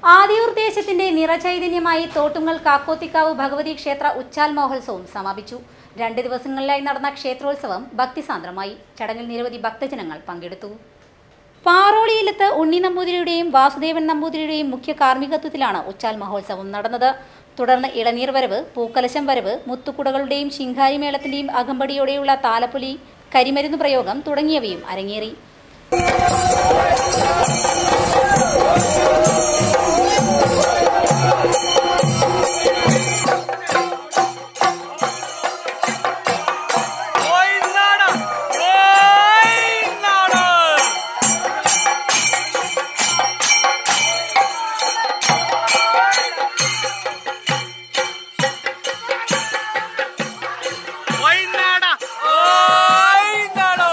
ആദിയൂർ ദേശത്തിന്റെ നിറചൈതന്യമായി തോട്ടുങ്ങൽ കാക്കോത്തിക്കാവ് ഭഗവതി ക്ഷേത്ര ഉച്ചാൽ മഹോത്സവം സമാപിച്ചു രണ്ട് ദിവസങ്ങളിലായി നടന്ന ക്ഷേത്രോത്സവം ഭക്തിസാന്ദ്രമായി ചടങ്ങിൽ നിരവധി ഭക്തജനങ്ങൾ പങ്കെടുത്തു പാറോളിയിലത്ത് ഉണ്ണി നമ്പൂതിരിയുടെയും വാസുദേവൻ നമ്പൂതിരിയുടെയും മുഖ്യ കാർമ്മികത്വത്തിലാണ് ഉച്ചാൽ മഹോത്സവം നടന്നത് തുടർന്ന് ഇളനീർ വരവ് പൂക്കലശം വരവ് മുത്തുക്കുടകളുടെയും ശിങ്കാരി മേളത്തിന്റെയും അകമ്പടിയോടെയുള്ള താലപ്പൊലി കരിമരുന്ന് പ്രയോഗം തുടങ്ങിയവയും അരങ്ങേറി Oynana! Oynana! Oynana! Oynana!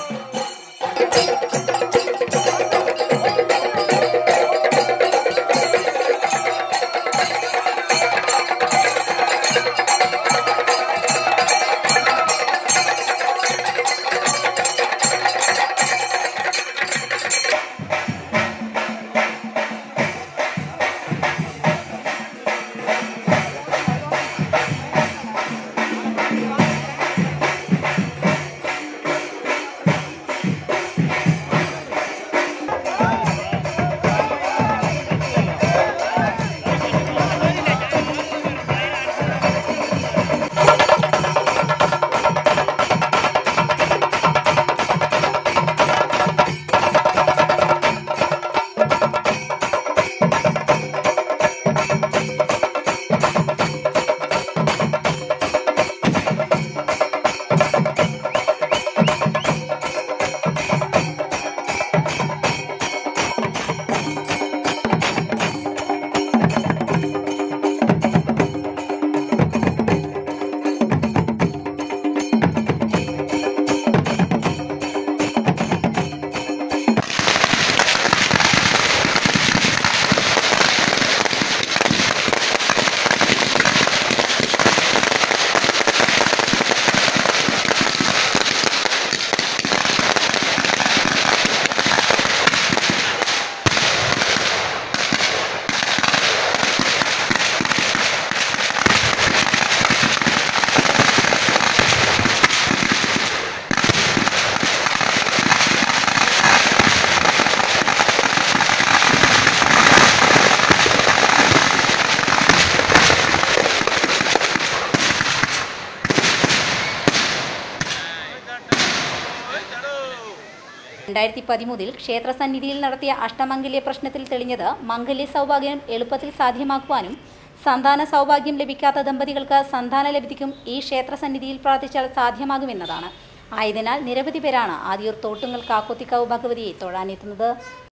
രണ്ടായിരത്തി പതിമൂന്നിൽ ക്ഷേത്രസന്നിധിയിൽ നടത്തിയ അഷ്ടമംഗല്യ പ്രശ്നത്തിൽ തെളിഞ്ഞത് മംഗല്യ സൗഭാഗ്യം എളുപ്പത്തിൽ സാധ്യമാക്കുവാനും സന്താന സൗഭാഗ്യം ലഭിക്കാത്ത ദമ്പതികൾക്ക് സന്താന ലബ്ധിക്കും ഈ ക്ഷേത്രസന്നിധിയിൽ പ്രാർത്ഥിച്ചാൽ സാധ്യമാകുമെന്നതാണ് ആയതിനാൽ നിരവധി പേരാണ് ആദിയൂർ തോട്ടുങ്ങൽ കാക്കോത്തിക്കാവ് ഭഗവതിയെ തൊഴാനെത്തുന്നത്